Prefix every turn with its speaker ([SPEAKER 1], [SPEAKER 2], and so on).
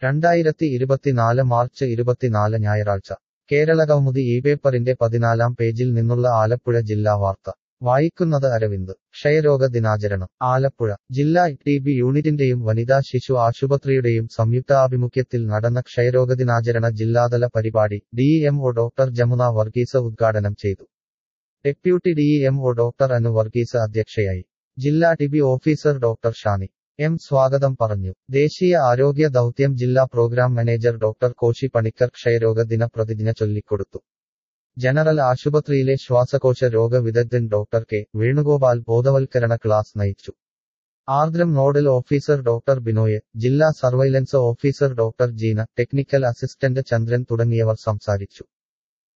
[SPEAKER 1] രണ്ടായിരത്തി ഇരുപത്തിനാല് മാർച്ച് ഇരുപത്തിനാല് ഞായറാഴ്ച കേരളകൗമുദി ഈ പേപ്പറിന്റെ പതിനാലാം പേജിൽ നിന്നുള്ള ആലപ്പുഴ ജില്ലാ വാർത്ത വായിക്കുന്നത് അരവിന്ദ് ക്ഷയരോഗ ദിനാചരണം ആലപ്പുഴ ജില്ലാ ടി ബി യൂണിറ്റിന്റെയും വനിതാ ശിശു ആശുപത്രിയുടെയും സംയുക്താഭിമുഖ്യത്തിൽ നടന്ന ക്ഷയരോഗ ദിനാചരണ ജില്ലാതല പരിപാടി ഡിഇഎംഒ ഡോക്ടർ ജമുന വർഗീസ് ഉദ്ഘാടനം ചെയ്തു deputy DEMO doctor Anu Varghese അധ്യക്ഷയായി ജില്ലാ T B officer doctor Shani M സ്വാഗതം പറഞ്ഞു ദേശീയ ആരോഗ്യ ദൗത്യം ജില്ലാ program manager doctor Koshy Panicker ക്ഷയരോഗ ദിന പ്രതിജ്ഞ ചൊല്ലിക്കൊടുത്തു ജനറൽ ആശുപത്രിയിലെ ശ്വാസകോശ രോഗ വിദഗ്ധൻ ഡോക്ടർ കെ വേണുഗോപാൽ ബോധവൽക്കരണ ക്ലാസ് നയിച്ചു Ardram nodal officer doctor Binoy ജില്ലാ surveillance officer doctor Jeena technical assistant Chandran തുടങ്ങിയവർ സംസാരിച്ചു